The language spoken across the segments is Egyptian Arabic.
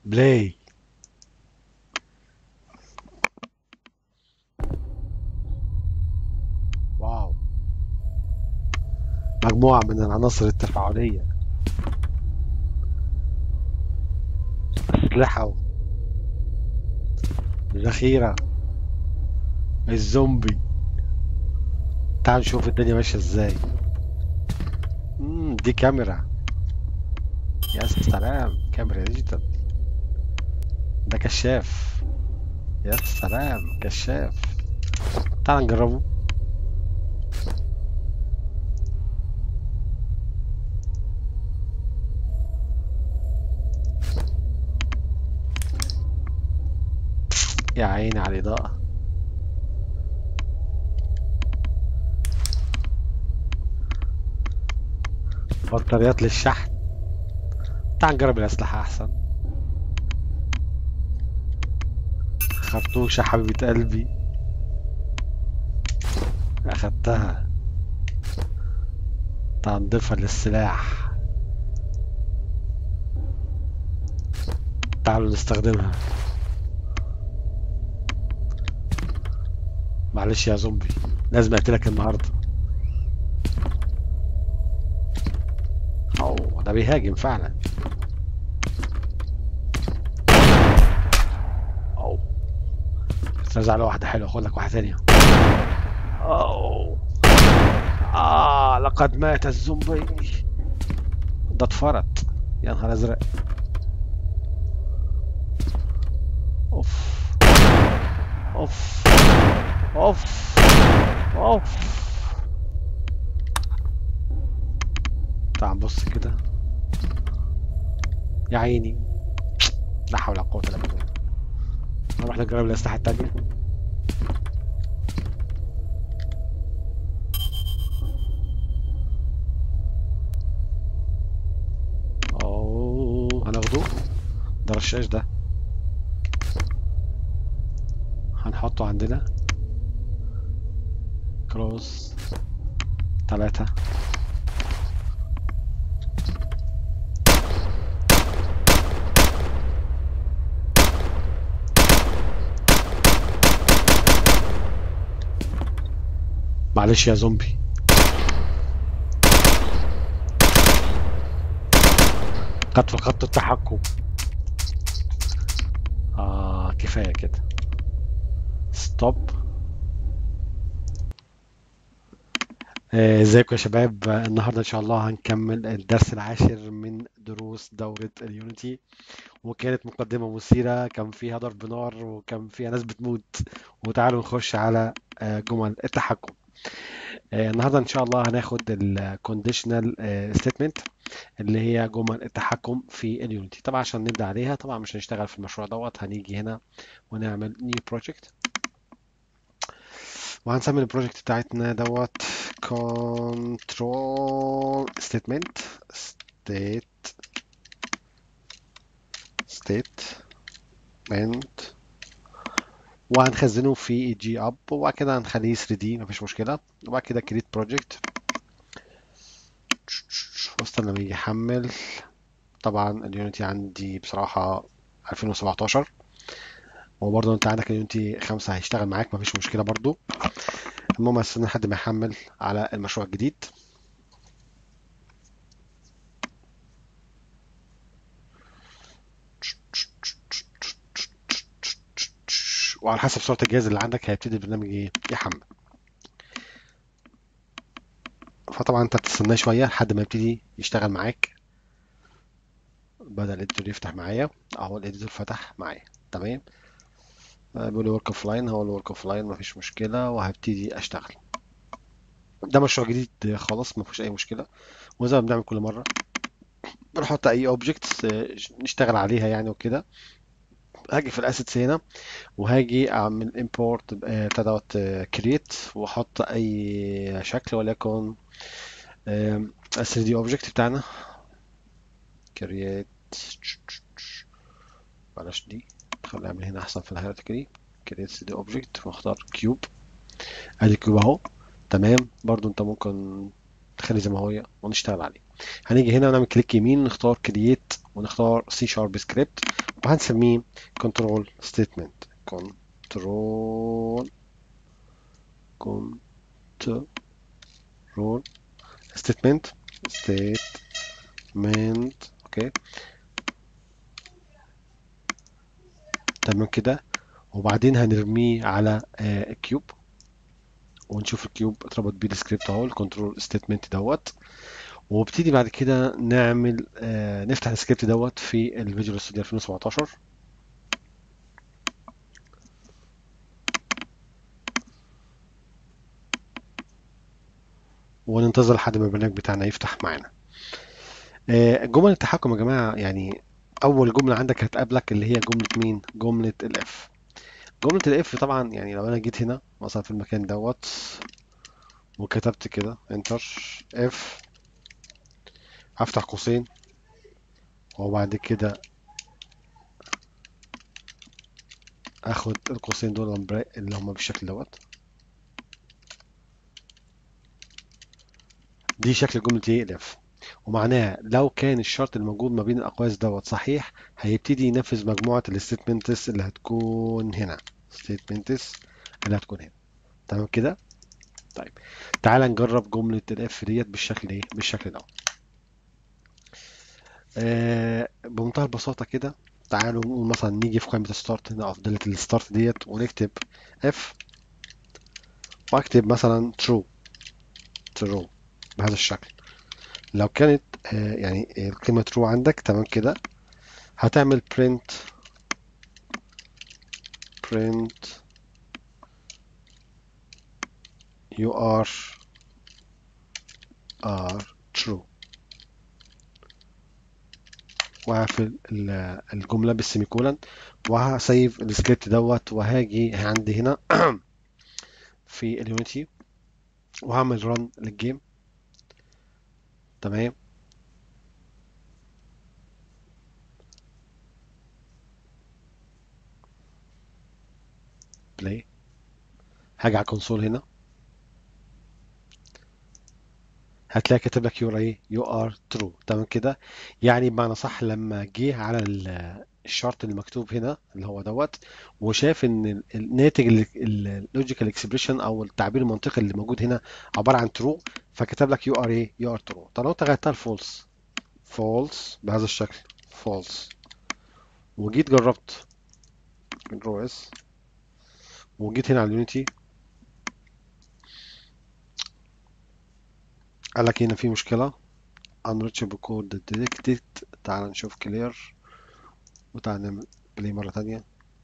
بلاي واو مجموعة من العناصر التفاعلية أسلحة ذخيرة الزومبي تعال نشوف الدنيا ماشية ازاي مم، دي كاميرا يا سلام كاميرا ديجيتال ده كشاف يا سلام كشاف تعال نجربه يا عيني على الإضاءة بطاريات للشحن تعال نجرب الأسلحة أحسن خرطوشة حبيبة قلبي أخدتها تعال نضيفها للسلاح تعالوا نستخدمها معلش يا زومبي لازم اقتلك النهارده اوه ده بيهاجم فعلا اوه ترزع على واحده حلوه خد لك واحده ثانيه اوه اه لقد مات الزومبي ده اتفرط يا نهار ازرق اوف اوف اوف اوف تعال بص كده يا عيني لا حول ولا قوة الا بالله نروح نجرب الأسلحة التانية اوه هناخده ده رشاش ده هنحطه عندنا كروس ثلاثة معلش يا زومبي قد فقدت التحكم آه كفاية كده ستوب آه، ازيكم يا شباب آه، النهارده ان شاء الله هنكمل الدرس العاشر من دروس دورة اليونيتي وكانت مقدمة مثيرة كان فيها ضرب نار وكان فيها ناس بتموت وتعالوا نخش على آه، جمل التحكم آه، النهارده ان شاء الله هناخد الكونديشنال ستيتمنت اللي هي جمل التحكم في اليونيتي طبعا عشان نبدا عليها طبعا مش هنشتغل في المشروع دوت هنيجي هنا ونعمل نيو بروجكت وهنسمي البروجكت بتاعتنا دوت control statement state statement وهنخزنه في جي اب وبعد كده هنخليه 3 دي مفيش مشكله وبعد كده create project واستنى لما يجي يحمل طبعا اليونيتي عندي بصراحه 2017 وبرضه انت عندك اليونيتي 5 هيشتغل معاك مفيش مشكله برضه المهم استنى لحد ما يحمل على المشروع الجديد وعلى حسب سرعة الجهاز اللي عندك هيبتدي البرنامج ايه يحمل فطبعا انت بتستناه شوية لحد ما يبتدي يشتغل معاك بدأ الاديتور يفتح معايا اهو الاديتور فتح معايا تمام بيقول لي ورك اوف لاين هو الورك اوف لاين مفيش مشكلة وهبتدي اشتغل ده مشروع جديد خالص مفيش اي مشكلة وزي ما بنعمل كل مرة بنحط اي اوبجكتس نشتغل عليها يعني وكده هاجي في الاسيتس هنا وهاجي اعمل امبورت بتاع دوت كريت واحط اي شكل وليكن 3 دي اوبجكت بتاعنا كرييت بلاش دي خلينا نعمل هنا احسن في الهيراركي كرييت 3 دي اوبجكت واختار كيوب ادي كيوب اهو تمام برضو انت ممكن تخلي زي ما هو ونشتغل عليه هنيجي هنا ونعمل كليك يمين نختار كرييت ونختار سي شارب سكريبت وهنسميه كنترول ستيتمنت كنترول كنترول ستيتمنت ستيتمنت اوكي تمام كده وبعدين هنرميه على الكيوب ونشوف الكيوب اتربط بيه السكريبت اهو الكنترول ستيتمنت دوت وابتدي بعد كده نعمل آه نفتح السكريبت دوت في الفيجوال ستوديو 2017 وننتظر لحد ما البرنامج بتاعنا يفتح معانا آه جمل التحكم يا جماعة يعني أول جملة عندك هتقابلك اللي هي جملة مين؟ جملة الاف جملة الاف طبعا يعني لو أنا جيت هنا مثلا في المكان دوت وكتبت كده انتر اف هفتح قوسين وبعد كده اخد القوسين دول اللي هم بالشكل دوت دي شكل جملة ايه الاف ومعناها لو كان الشرط الموجود ما بين الاقواس دوت صحيح هيبتدي ينفذ مجموعة الستيتمنتس اللي هتكون هنا ستيتمنتس اللي هتكون هنا تمام كده طيب تعال نجرب جملة الاف ديت بالشكل ايه بالشكل ده آه بمنتهى البساطة كده تعالوا نقول مثلا نيجي في قائمة ستارت هنا أفضلية الستارت ديت ونكتب اف واكتب مثلا true true بهذا الشكل لو كانت آه يعني القيمة true عندك تمام كده هتعمل print print you are are true وهقفل الجملة بالسيميكولن وهسيف السكريبت دوت وهاجي عندي هنا في اليونيتي وهعمل رن للجيم تمام بلاي هاجي على الكونسول هنا هتلاقي كاتب لك يور ايه يو ار ترو تمام كده يعني بمعنى صح لما جه على الشرط اللي مكتوب هنا اللي هو دوت وشاف ان الناتج اللوجيكال اكسبريشن او التعبير المنطقي اللي موجود هنا عباره عن ترو فكتب لك يو ار ايه يو ار ترو طب لو انت غيرتها لفولس فولس بهذا الشكل فولس وجيت جربت كنترول اس وجيت هنا على اليونيتي قال لك هنا في مشكلة unreachable code detected تعال نشوف clear وتعال نعمل بلاي مرة تانية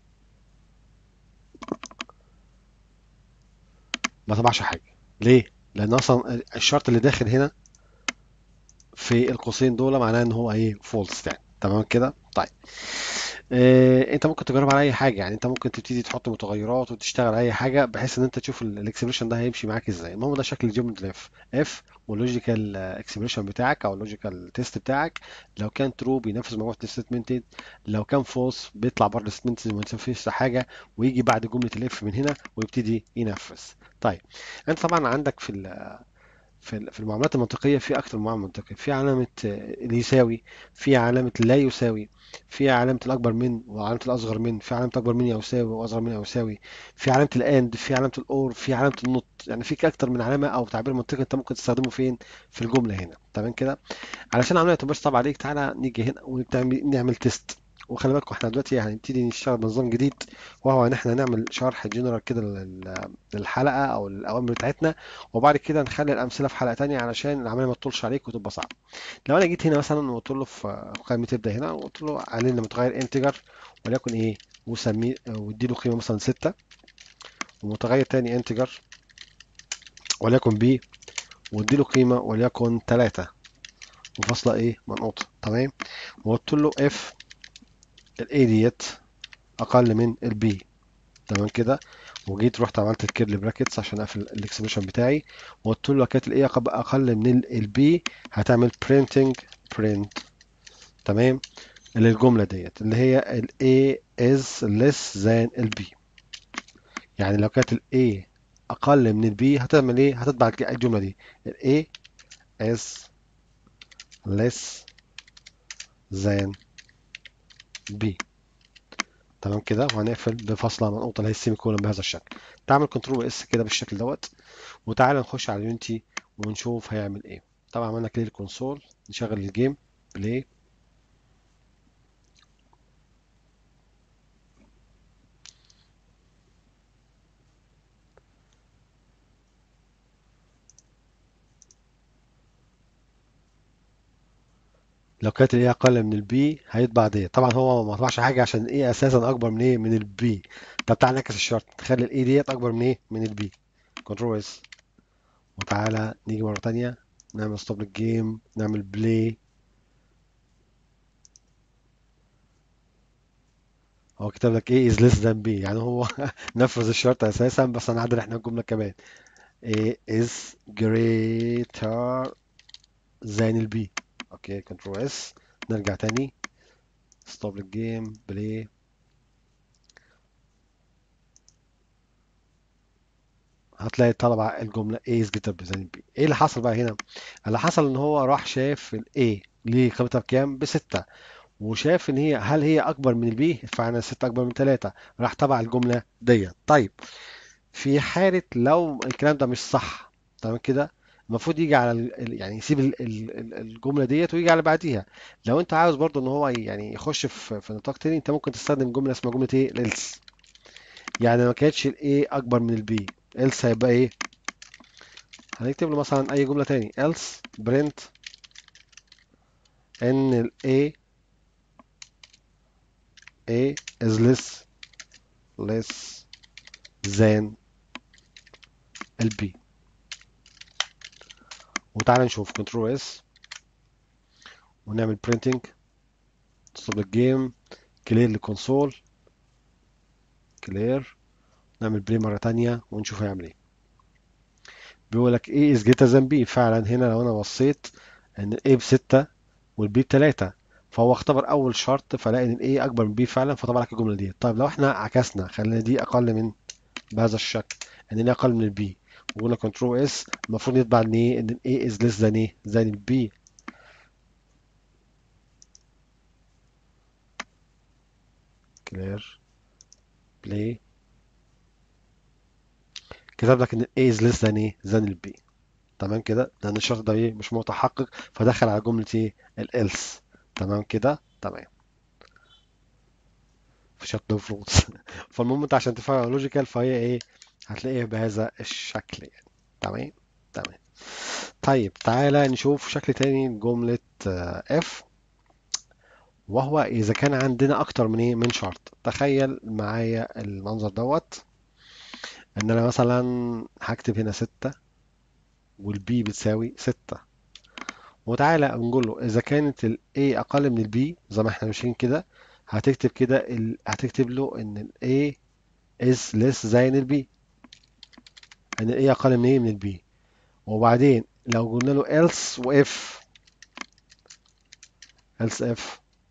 ما طبعش حاجة ليه؟ لأن أصلا الشرط اللي داخل هنا في القوسين دول معناه إن هو إيه فولس يعني تمام كده؟ طيب إيه انت ممكن تجرب على اي حاجه يعني انت ممكن تبتدي تحط متغيرات وتشتغل اي حاجه بحيث ان انت تشوف الاكسبريشن ده هيمشي معاك ازاي المهم ده شكل جمله الاف اف واللوجيكال اكسبريشن بتاعك او اللوجيكال تيست بتاعك لو كان ترو بينفذ مجموعه الستمنت لو كان فولس بيطلع بره الستمنت ما ينفذش حاجه ويجي بعد جمله الاف من هنا ويبتدي ينفذ طيب انت طبعا عندك في في المعاملات المنطقيه في اكتر من معامله منطقيه في علامه اللي يساوي في علامه لا يساوي في علامه الاكبر من وعلامه الاصغر من في علامه اكبر من يساوي واصغر من يساوي في علامه الاند في علامه الاور في علامه النوت يعني في اكتر من علامه او تعبير منطقي انت ممكن تستخدمه فين في الجمله هنا تمام كده علشان العمليه ما تبقاش صعبه عليك تعالى نيجي هنا ونعمل تيست وخلي بالكم احنا دلوقتي هنبتدي نشتغل بنظام جديد وهو ان احنا نعمل شرح جنرال كده للحلقه او الاوامر بتاعتنا وبعد كده نخلي الامثله في حلقه تانية علشان العمليه ما تطولش عليك وتبقى صعبه لو انا جيت هنا مثلا وقلت له في قائمه تبدا هنا وقلت له علينا متغير انتجر وليكن ايه وسميه وادي له قيمه مثلا 6 ومتغير تاني انتجر وليكن بي وادي له قيمه وليكن 3 وفاصله ايه منقوطه تمام وقلت له اف الاي ديت اقل من البي تمام كده وجيت رحت عملت الكيرلي براكتس عشان اقفل الاكسبريشن بتاعي وقلت له لو كانت الاي اقل من البي هتعمل printing print تمام للجمله ديت اللي هي الاي is less than البي يعني لو كانت الاي اقل من البي هتعمل ايه هتطبع الجمله دي الاي is less than b تمام كده وهنقفل بفاصله منقوطه اللي هي السيمي كولون بهذا الشكل تعمل كنترول اس كده بالشكل دوت وتعالى نخش على يونيتي ونشوف هيعمل ايه طبعا عملنا كلير الكونسول نشغل الجيم بلاي لو كانت الايه اقل من البي هيطبع دي طبعا هو ما طبعش حاجه عشان الايه اساسا اكبر من ايه من البي طب تعالى نعكس الشرط نخلي الايه ديت اكبر من ايه من البي كنترول اس وتعالى نيجي مره تانية نعمل ستوب للجيم نعمل بلاي هو كتب لك ايه is less than b يعني هو نفذ الشرط اساسا بس هنعدل احنا الجمله كمان a is greater than البي اوكي كنترول اس نرجع تاني ستوب للجيم بلاي هتلاقي طلب على الجمله A is greater than B ايه اللي حصل بقى هنا اللي حصل ان هو راح شاف ال A ليه قيمتها بكام بستة وشاف ان هي هل هي اكبر من البي فعلا 6 اكبر من 3 راح تبع الجمله ديت طيب في حاله لو الكلام ده مش صح تمام كده المفروض يجي على ال... يعني يسيب ال... ال... الجمله ديت ويجي على بعديها لو انت عاوز برضه ان هو يعني يخش في في نطاق تاني انت ممكن تستخدم جمله اسمها جمله ايه الالس يعني ما كانتش الاي اكبر من البي else هيبقى ايه هنكتب له مثلا اي جمله تاني else print ان ال a a is less less than ال b وتعالى نشوف كنترول اس ونعمل printing تصب الجيم كلير للكونسول كلير نعمل بلاي مرة تانية ونشوف هيعمل ايه بيقول لك A is greater than B فعلا هنا لو انا بصيت ان ال A بستة وال B بتلاتة فهو اختبر اول شرط فلاقي ان ال A اكبر من B فعلا فطبع لك الجملة دي طيب لو احنا عكسنا خلينا دي اقل من بهذا الشكل ان دي اقل من ال B وقلنا كنترول اس المفروض يطبع ان ايه ان ال A is less than ايه than ال B كلير بلاي كتب لك ان A is less than ايه than ال B تمام كده لان الشرط ده ايه مش متحقق فدخل على جملة ايه ال else تمام كده تمام في شكل فلوس فالمهم انت عشان تفهم لوجيكال فهي ايه هتلاقيها بهذا الشكل يعني تمام تمام طيب تعالى نشوف شكل تاني جملة اف وهو اذا كان عندنا اكتر من ايه من شرط تخيل معايا المنظر دوت ان انا مثلا هكتب هنا ستة والبي بتساوي ستة وتعالى نقول له اذا كانت ال A اقل من ال B زي ما احنا ماشيين كده هتكتب كده ال... هتكتب له ان ال A is less than ال B ان ال A اقل من ايه من ال B وبعدين لو قلنا له else و if else if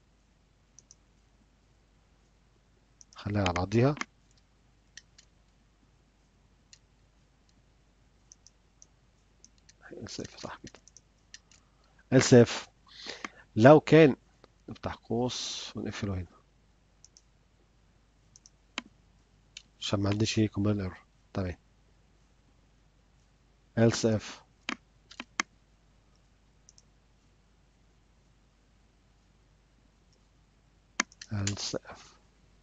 خليها على بعضيها else if صح كده else if لو كان نفتح قوس ونقفله هنا عشان ما عنديش ايه كومبايل ايرور تمام else if else if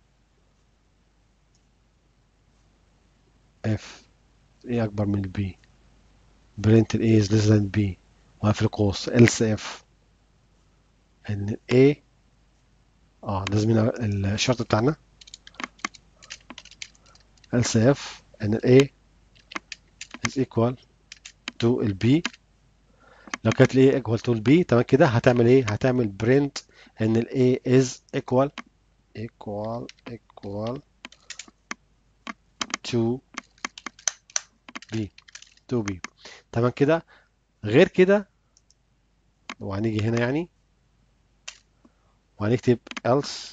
if ايه اكبر من البي برنت ال A is less than B وقفل قوس else if ان A اه لازم هنا الشرط بتاعنا else if ان ال A is equal to ال B لو كانت ال A equal to ال B تمام كده هتعمل ايه هتعمل print ان ال A is equal equal equal to B to B تمام كده غير كده وهنيجي هنا يعني وهنكتب else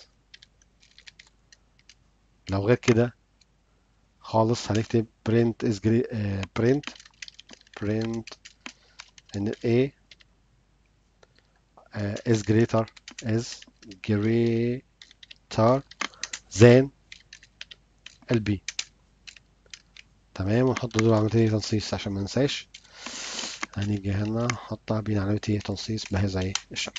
لو غير كده خالص هنكتب print is uh, print print ان A آه is greater is greater than البي تمام ونحط دول عملية تنصيص عشان ما ننساش هنيجي هنا نحطها بين علامة تنصيص بهذا الشكل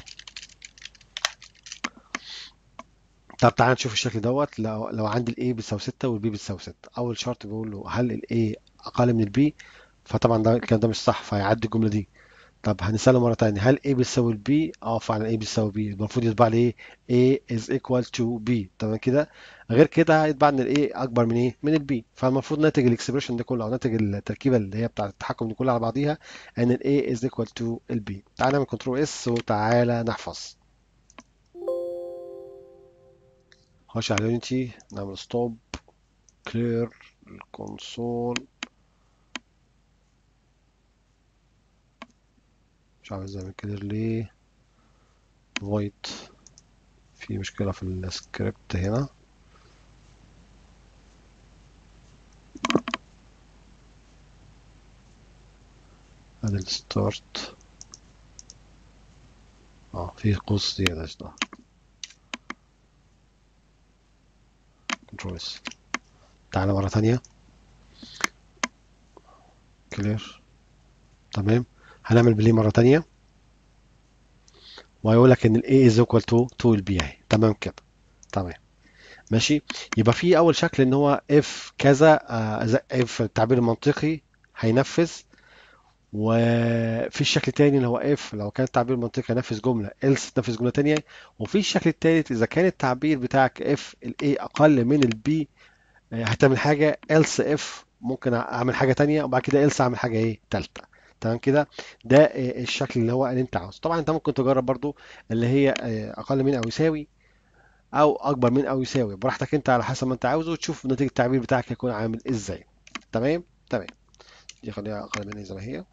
طب تعال نشوف الشكل دوت لو لو عندي الاي بتساوي 6 والبي بتساوي 6 اول شرط بيقول له هل الاي اقل من البي فطبعا ده الكلام ده مش صح فهيعدي الجمله دي طب هنساله مره ثانيه هل a بتساوي البي اه فعلا a بتساوي b المفروض يطبع لي ايه a is equal to b تمام كده غير كده هيطبع ان ال a اكبر من ايه من ال b فالمفروض ناتج الاكسبريشن ده كله او ناتج التركيبه اللي هي بتاعه التحكم دي كلها على بعضيها ان ال a is equal to ال b تعالى نعمل كنترول اس وتعالى نحفظ خش على يونيتي نعمل ستوب كلير الكونسول مش عاوز اعمل كلير ليه void في مشكلة في السكريبت هنا ادي الستارت اه في قوس زيادة ده كنترول اس تعالى مرة تانية كلير تمام هنعمل بلي مرة تانية وهيقول لك ان ال A is equal to 2 ال B اهي تمام كده تمام ماشي يبقى في اول شكل ان هو if كذا آه if التعبير المنطقي هينفذ وفي الشكل التاني اللي هو if لو كان التعبير المنطقي هينفذ جملة else تنفذ جملة تانية وفي الشكل التالت إذا كان التعبير بتاعك if ال A أقل من ال B هتعمل حاجة else if ممكن أعمل حاجة تانية وبعد كده else أعمل حاجة إيه تالتة تمام كده ده الشكل اللي هو اللي أنت عاوزه طبعا أنت ممكن تجرب برضو اللي هي أقل من أو يساوي أو أكبر من أو يساوي براحتك أنت على حسب ما أنت عاوزه وتشوف نتيجة التعبير بتاعك هيكون عامل إزاي تمام تمام دي خليها أقل من زي ما هي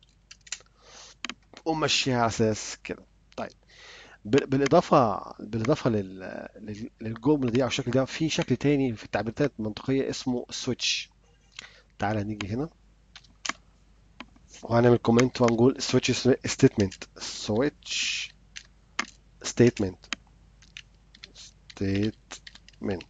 ومشيها على اساس كده طيب بالاضافه بالاضافه للجمله دي او الشكل ده في شكل تاني في التعبيرات المنطقيه اسمه سويتش تعالى نيجي هنا وهنعمل كومنت وهنقول سويتش ستيتمنت سويتش ستيتمنت ستيتمنت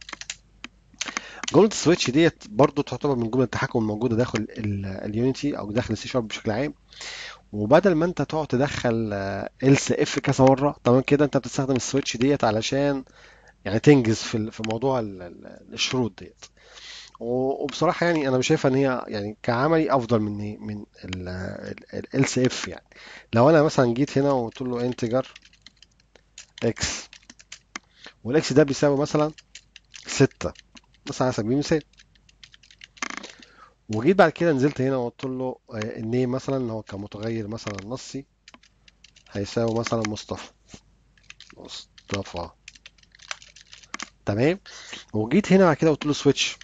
جمله السويتش ديت برضو تعتبر من جمل التحكم الموجوده داخل اليونيتي او داخل السي شارب بشكل عام وبدل ما انت تقعد تدخل else اف كذا مره تمام كده انت بتستخدم السويتش ديت علشان يعني تنجز في في موضوع الشروط ديت وبصراحه يعني انا مش شايفها ان هي يعني كعملي افضل من من else اف يعني لو انا مثلا جيت هنا وقلت له انتجر اكس والاكس ده بيساوي مثلا 6 مثلا على سبيل المثال وجيت بعد كده نزلت هنا وقلت له النيم مثلا اللي هو كمتغير مثلا نصي هيساوي مثلا مصطفى مصطفى تمام وجيت هنا بعد كده قلت له سويتش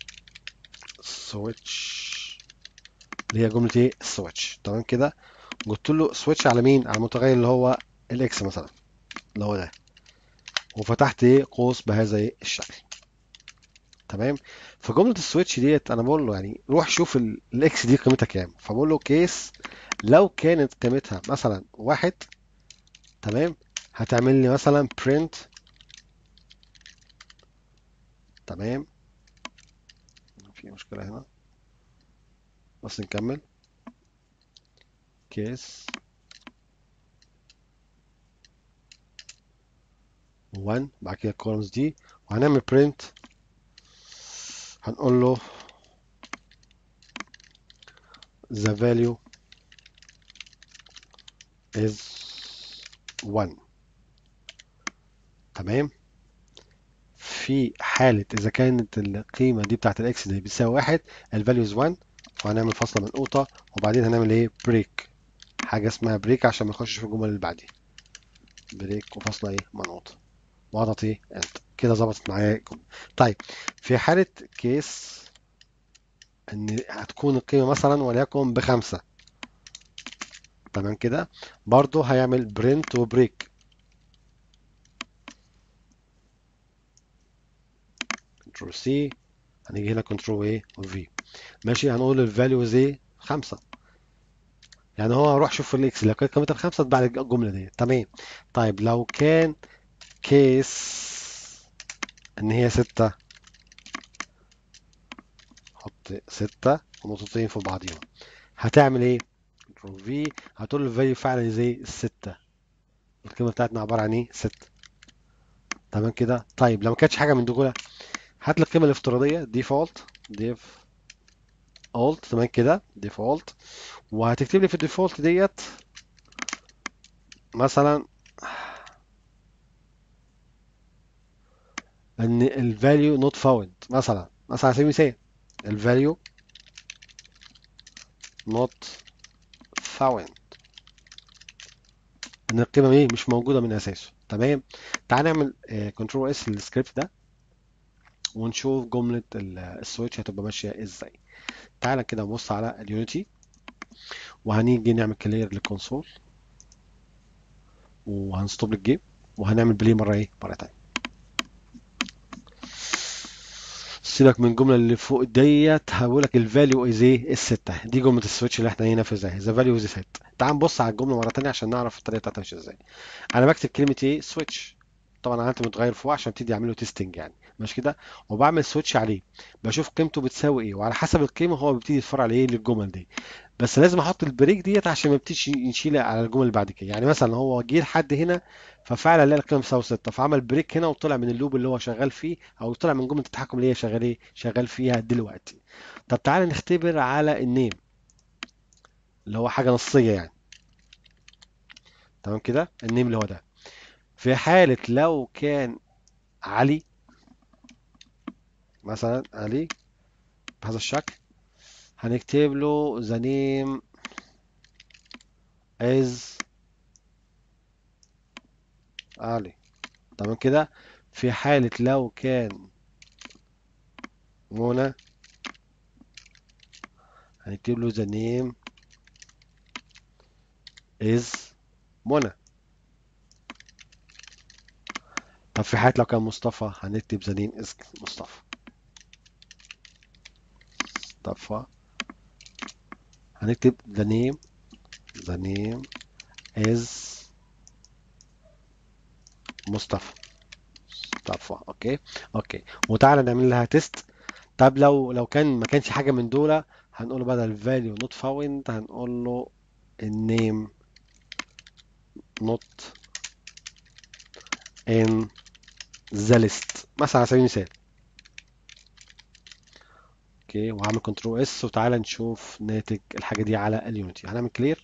سويتش اللي هي جمله ايه سويتش تمام كده قلت له سويتش على مين على المتغير اللي هو الاكس مثلا اللي هو ده وفتحت ايه قوس بهذا ايه الشكل تمام فجمله السويتش ديت انا بقول له يعني روح شوف الاكس دي قيمتها كام فبقول له كيس لو كانت قيمتها مثلا واحد تمام هتعمل لي مثلا print تمام في مشكله هنا بس نكمل كيس 1 بعد كده الكولمز دي وهنعمل print هنقول له the value is 1 تمام في حالة إذا كانت القيمة دي بتاعت الإكس دي بتساوي واحد الفاليو is 1 فهنعمل فاصلة منقوطة وبعدين هنعمل إيه بريك حاجة اسمها بريك عشان ما نخشش في الجمل اللي بعديها بريك وفاصلة إيه منقوطة واضغط إيه انتر كده ظبطت معايا الجملة طيب في حالة كيس ان هتكون القيمة مثلا وليكن بخمسة تمام كده برضو هيعمل برنت وبريك كنترول سي هنيجي هنا كنترول ايه وفي ماشي هنقول الفاليو زي خمسة يعني هو روح شوف في الاكس لو كانت قيمتها بخمسة تبع الجملة دي تمام طيب لو كان كيس ان هي ستة حط ستة ونقطتين في بعضيهم هتعمل ايه كنترول في هتقول له الفاليو فعلا زي الستة القيمة بتاعتنا عبارة عن ايه ستة تمام كده طيب لو ما كانتش حاجة من دول هات لي القيمة الافتراضية ديفولت ديف اولت تمام كده ديفولت وهتكتب لي في الديفولت ديت مثلا ان الفاليو نوت فاوند مثلا مثلا على سبيل المثال الفاليو نوت فاوند ان القيمه ايه مش موجوده من اساسه تمام تعال نعمل كنترول اس للسكريبت ده ونشوف جمله السويتش هتبقى ماشيه ازاي تعالى كده نبص على اليونيتي وهنيجي نعمل كلير للكونسول وهنستوب الجيم وهنعمل بلاي مره ايه مره تانية سيبك من الجمله اللي فوق ديت هقول لك الفاليو از ايه الستة دي جمله السويتش اللي احنا هننفذها ذا فاليو از ست تعال نبص على الجمله مره تانية عشان نعرف الطريقه بتاعتها ماشيه ازاي انا بكتب كلمه ايه سويتش طبعا عملت متغير فوق عشان ابتدي اعمله تيستنج يعني مش كده وبعمل سويتش عليه بشوف قيمته بتساوي ايه وعلى حسب القيمه هو بيبتدي يتفرع لايه للجمل دي بس لازم احط البريك ديت عشان ما يبتديش يشيل على الجمل اللي بعد كده يعني مثلا هو جه لحد هنا ففعلا لقى القيمه بتساوي 6 فعمل بريك هنا وطلع من اللوب اللي هو شغال فيه او طلع من جمله التحكم اللي هي شغال ايه شغال فيها دلوقتي طب تعالى نختبر على النيم اللي هو حاجه نصيه يعني تمام كده النيم اللي هو ده في حالة لو كان علي مثلا علي بهذا الشكل هنكتب له the name is علي تمام كده في حالة لو كان منى هنكتب له the name is منى طب في حالة لو كان مصطفى هنكتب the name is مصطفى مصطفى هنكتب the name the name is مصطفى مصطفى اوكي اوكي وتعالى نعمل لها تيست طب لو لو كان ما كانش حاجه من دول هنقول له بدل value not found هنقول له النيم not in the list مثلا على سبيل المثال اوكي وهعمل كنترول اس وتعالى نشوف ناتج الحاجه دي على اليونيتي هنعمل كلير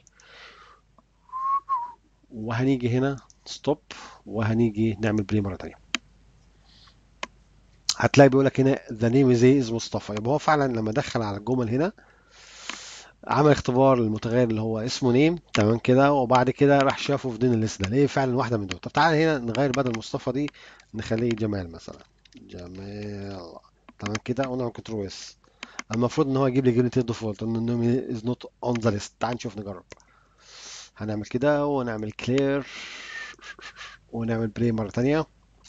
وهنيجي هنا ستوب وهنيجي نعمل بلاي مره تانية هتلاقي بيقول لك هنا ذا نيم از مصطفى يبقى هو فعلا لما دخل على الجمل هنا عمل اختبار للمتغير اللي هو اسمه نيم تمام كده وبعد كده راح شافه في ضمن الليست ده ليه فعلا واحده من دول طب تعالى هنا نغير بدل مصطفى دي نخليه جمال مثلا جمال تمام كده ونعمل كنترول اس المفروض ان هو يجيب لي جيم ديفولت ان النوم از نوت اون ذا ليست تعال نشوف نجرب هنعمل كده ونعمل كلير ونعمل بلاي مره ثانيه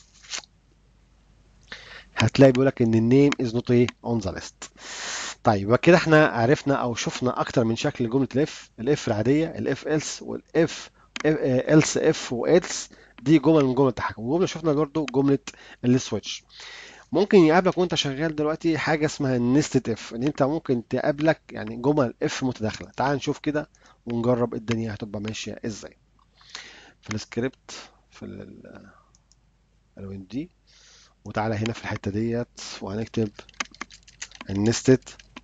هتلاقي بيقول لك ان النيم از نوت ايه اون ذا ليست طيب يبقى كده احنا عرفنا او شفنا اكتر من شكل لجمله الاف الاف العاديه الاف ايلس والاف ايلس اف والس دي جمل من جمل التحكم وجمله شفنا برضو جمله السويتش ممكن يقابلك وانت شغال دلوقتي حاجه اسمها النستد اف ان انت ممكن تقابلك يعني جمل اف متداخله تعال نشوف كده ونجرب الدنيا هتبقى ماشيه ازاي في السكريبت في الوين دي وتعالى هنا في الحته ديت وهنكتب النستد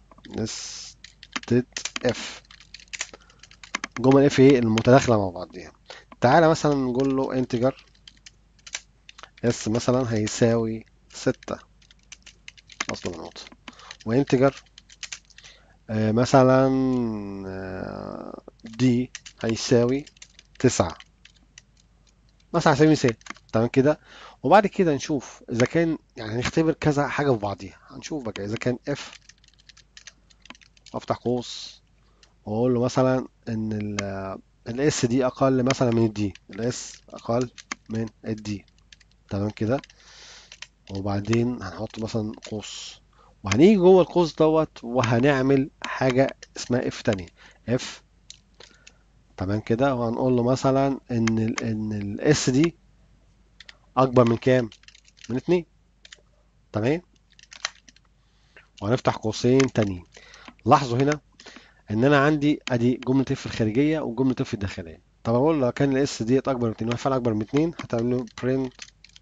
نستد اف جمل اف ايه المتداخله مع بعضيها تعالى مثلا نقول له انتجر اس مثلا هيساوي ستة أصل منقوط وانتجر آه مثلا آه دي هيساوي تسعة مثلا على سبيل المثال تمام كده وبعد كده نشوف إذا كان يعني هنختبر كذا حاجة في بعضيها هنشوف بقى إذا كان اف أفتح قوس وأقول له مثلا إن الاس دي أقل مثلا من الدي الاس أقل من الدي تمام كده وبعدين هنحط مثلا قوس وهنيجي جوه القوس دوت وهنعمل حاجة اسمها اف تانية اف تمام كده وهنقول له مثلا ان ال ان الاس دي اكبر من كام من اتنين تمام وهنفتح قوسين تانيين لاحظوا هنا ان انا عندي ادي جمله اف الخارجيه وجمله اف الداخليه طب اقول لو كان الاس ديت اكبر من 2 وهي فعلا اكبر من 2 هتعمل له print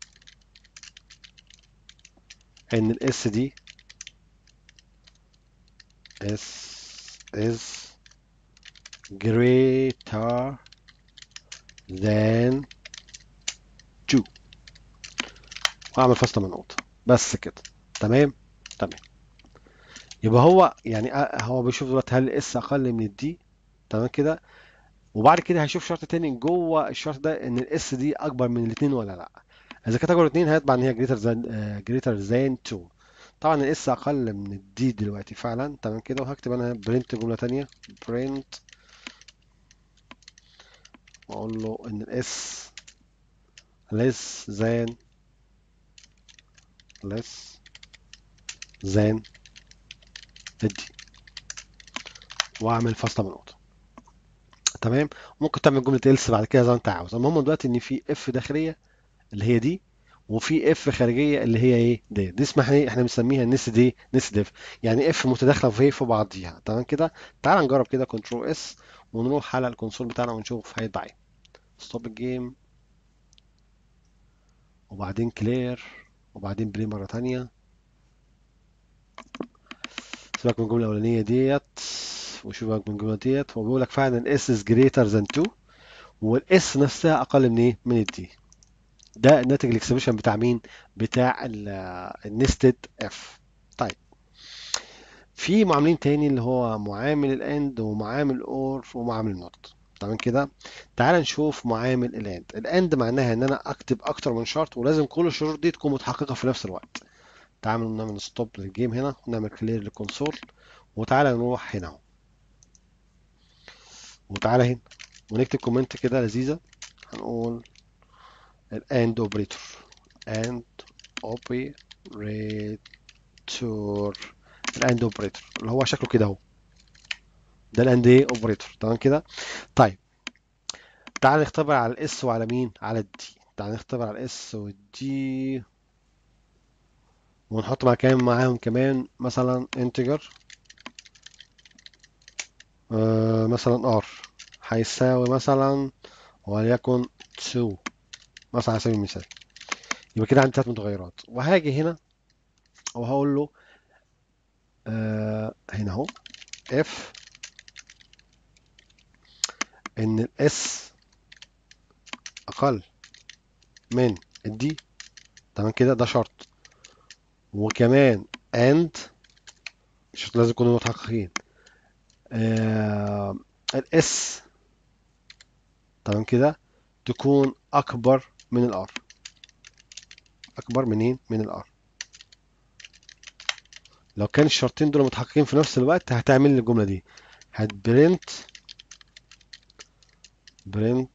ان الاس دي is is greater than 2 واعمل فاصله منقوطه بس كده تمام تمام يبقى هو يعني أ- هو بيشوف دلوقتي هل الاس اقل من الدي تمام كده وبعد كده هيشوف شرط تاني جوه الشرط ده ان الاس دي اكبر من الاثنين ولا لا اذا كانت اكبر من الاثنين هيطبع ان هي greater than uh, greater than 2 طبعا الاس اقل من الدي دلوقتي فعلا تمام كده وهكتب انا برنت جمله تانية برنت واقول له ان الاس less than less than الدي واعمل فاصله من نقطه تمام ممكن تعمل جمله else بعد كده زي ما انت عاوز المهم دلوقتي ان في اف داخليه اللي هي دي وفي اف خارجيه اللي هي ايه دي دي اسمها ايه احنا بنسميها نس دي نس ديف يعني اف متداخله في في بعضيها تمام كده تعال نجرب كده كنترول اس ونروح على الكونسول بتاعنا ونشوف هيطبع ايه ستوب الجيم وبعدين كلير وبعدين بلاي مره تانية سيبك من الجمله الاولانيه ديت وشوفك من الجمله ديت هو بيقول لك فعلا اس از جريتر ذان 2 والاس نفسها اقل من ايه من الدي ده ناتج الاكسبريشن بتاع مين بتاع النستد اف طيب في معاملين تاني اللي هو معامل الاند ومعامل الاور ومعامل النوت تمام كده تعال نشوف معامل الاند الاند معناها ان انا اكتب اكتر من شرط ولازم كل الشروط دي تكون متحققه في نفس الوقت تعال نعمل ستوب للجيم هنا ونعمل كلير للكونسول وتعالى نروح هنا اهو وتعالى هنا ونكتب كومنت كده لذيذه هنقول الاند اوبريتور اند اوبريتور الاند اوبريتور اللي هو شكله كده اهو ده الاند ايه اوبريتور تمام كده طيب تعال نختبر على الاس وعلى مين على الدي تعال نختبر على الاس والدي ونحط مع كام معاهم كمان مثلا انتجر آه مثلا ار هيساوي مثلا وليكن 2 مثلا على سبيل المثال يبقى كده عندي ثلاث متغيرات وهاجي هنا وهقول له آه هنا اهو اف ان الاس اقل من الدي تمام كده ده شرط وكمان and الشرط لازم يكونوا متحققين آه الاس تمام كده تكون اكبر من الار اكبر منين من الار لو كان الشرطين دول متحققين في نفس الوقت هتعمل لي الجمله دي هتبرنت برنت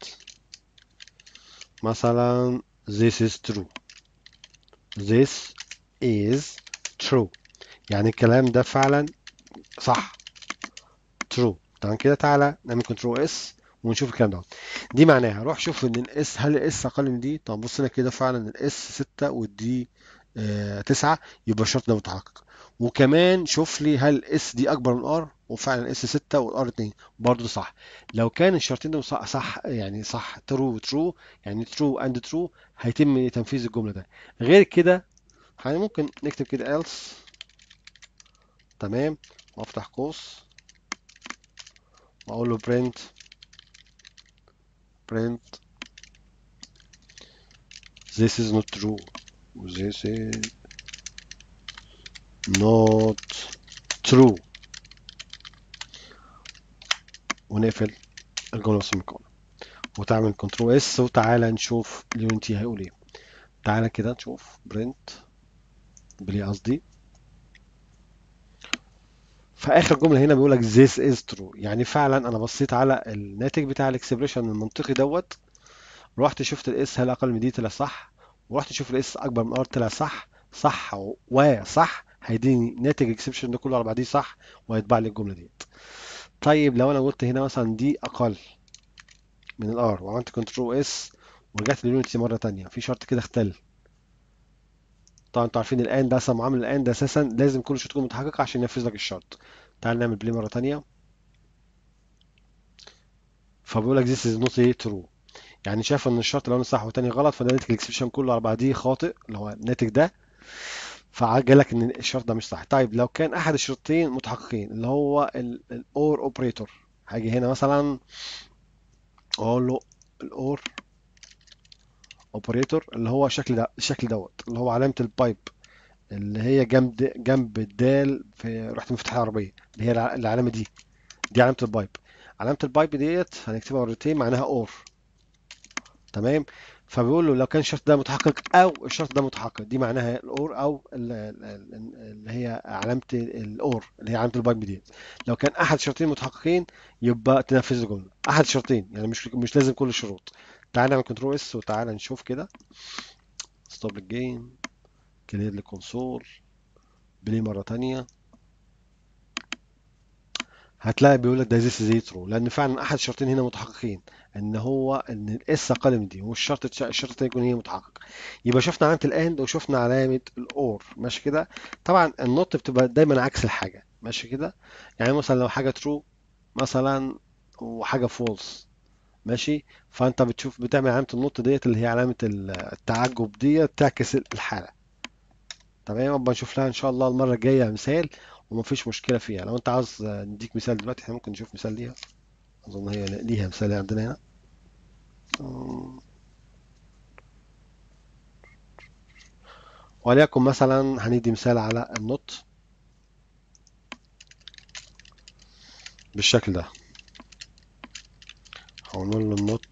مثلا this is true this is true يعني الكلام ده فعلا صح true تمام كده تعالى نعمل كنترول اس ونشوف الكلام ده دي معناها روح شوف ان الاس هل الاس اقل من دي طب بص هنا كده فعلا الاس 6 والدي 9 يبقى الشرط ده متحقق وكمان شوف لي هل اس دي اكبر من ار وفعلا اس 6 والار 2 برضه صح لو كان الشرطين دول صح, صح يعني صح ترو ترو يعني ترو اند ترو هيتم تنفيذ الجمله ده غير كده يعني ممكن نكتب كده else تمام وافتح قوس واقول له print print this is not true this is not true ونقفل الجمله بالسيميكون وتعمل كنترول اس وتعالى نشوف اليونتي هيقول ايه تعالى كده نشوف برنت بلي قصدي فاخر جمله هنا بيقول لك this is true يعني فعلا انا بصيت على الناتج بتاع الاكسبريشن المنطقي دوت رحت شفت الاس هل اقل من دي طلع صح ورحت اشوف الاس اكبر من ار طلع صح صح وصح هيديني ناتج الاكسبريشن ده كله على بعضيه صح وهيطبع لي الجمله ديت طيب لو انا قلت هنا مثلا دي اقل من الار وعملت كنترول اس ورجعت لليونتي مره تانية في شرط كده اختل طبعا انتوا عارفين الان ده اصلا معامل الان ده اساسا لازم كل شرط تكون متحققه عشان ينفذ لك الشرط تعال نعمل بلاي مره تانية فبيقول لك this is not true يعني شايف ان الشرط الاولاني صح والتاني غلط فده ناتج الاكسبشن كله على بعضيه خاطئ اللي هو الناتج ده فقال لك ان الشرط ده مش صح طيب لو كان احد الشرطين متحققين اللي هو الاور اوبريتور هاجي هنا مثلا اقول له الاور اوبريتور اللي هو الشكل ده الشكل دوت اللي هو علامه البايب اللي هي جنب جنب الدال في رحت مفتاح العربيه اللي هي الع- العلامه دي دي علامه البايب علامه البايب ديت هنكتبها مرتين معناها اور تمام فبيقول له لو كان الشرط ده متحقق او الشرط ده متحقق دي معناها الاور او ال- ال- ال- اللي هي علامه الاور اللي هي علامه البايب دي لو كان احد الشرطين متحققين يبقى تنفذ الجمله احد الشرطين يعني مش مش لازم كل الشروط تعال نعمل كنترول اس وتعالى نشوف كده ستوب الجيم كلير الكونسول بلاي مره تانية هتلاقي بيقول لك ده ذيس از ترو لان فعلا احد الشرطين هنا متحققين ان هو ان الاس اقل من دي والشرط الش- الشرط التاني يكون هي متحقق يبقى شفنا علامه الاند وشفنا علامه الاور ماشي كده طبعا النوت بتبقى دايما عكس الحاجه ماشي كده يعني مثلا لو حاجه ترو مثلا وحاجه فولس ماشي فانت بتشوف بتعمل علامه النوت ديت اللي هي علامه التعجب ديت تعكس الحاله تمام ابقى نشوف لها ان شاء الله المره الجايه مثال ومفيش مشكله فيها لو انت عاوز نديك مثال دلوقتي احنا ممكن نشوف مثال ليها اظن هي ليها مثال عندنا هنا أمم، وليكن مثلا هندي مثال على النوت بالشكل ده هنقول له النوت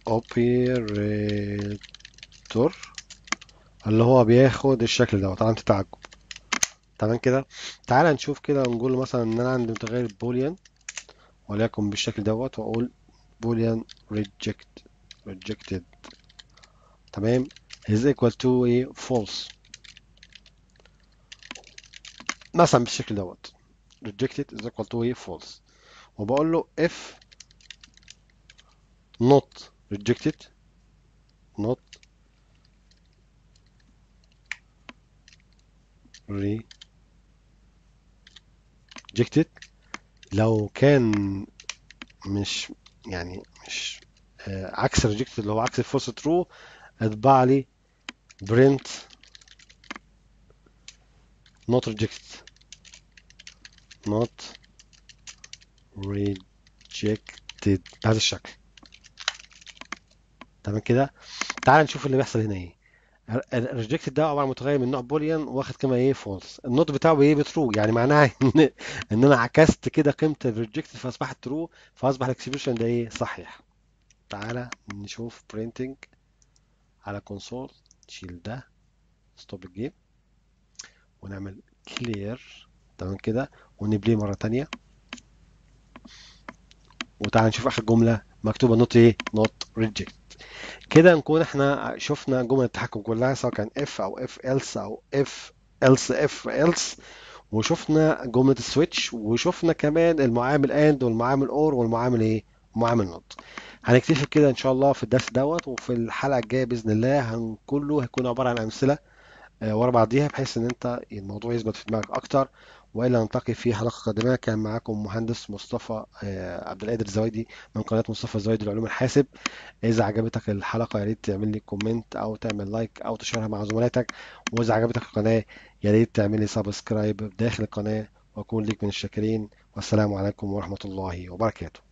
اوبريتور اللي هو بياخد الشكل ده علامة التعجب تمام كده تعال نشوف كده ونقول له مثلا ان انا عندي متغير بوليان وليكن بالشكل دوت واقول بوليان reject rejected تمام is equal to ايه false مثلا بالشكل دوت rejected is equal to ايه false وبقول له if not rejected not rejected لو كان مش يعني مش آه، عكس rejected اللي هو عكس الفولس ترو اتبع لي print not rejected not rejected بهذا الشكل تمام كده تعال نشوف اللي بيحصل هنا ايه الريجكتد ده عباره عن متغير من نوع بوليان واخد قيمه ايه فولس النوت بتاعه ايه بترو يعني معناها ان ان انا عكست كده قيمه الريجكتد فاصبحت ترو فاصبح الاكسبريشن ده ايه صحيح تعالى نشوف برينتنج على كونسول نشيل ده ستوب الجيم ونعمل كلير تمام كده ونبليه مره تانية وتعالى نشوف اخر جمله مكتوبه نوت ايه نوت ريجكت كده نكون احنا شفنا جمل التحكم كلها سواء كان اف او اف else او اف else اف else وشفنا جملة السويتش وشفنا كمان المعامل اند والمعامل اور والمعامل ايه معامل نوت هنكتفي بكده ان شاء الله في الدرس دوت وفي الحلقة الجاية بإذن الله هن كله هيكون عبارة عن أمثلة آه، ورا بعضيها بحيث ان انت الموضوع يثبت في دماغك اكتر والى نلتقي في حلقة قادمة كان معاكم مهندس مصطفى آه، عبد القادر الزوايدي من قناة مصطفى الزوايدي لعلوم الحاسب إذا عجبتك الحلقة يا ريت تعمل لي كومنت أو تعمل لايك أو تشاركها مع زملائك وإذا عجبتك القناة يا ريت تعمل لي سبسكرايب داخل القناة وأكون ليك من الشاكرين والسلام عليكم ورحمة الله وبركاته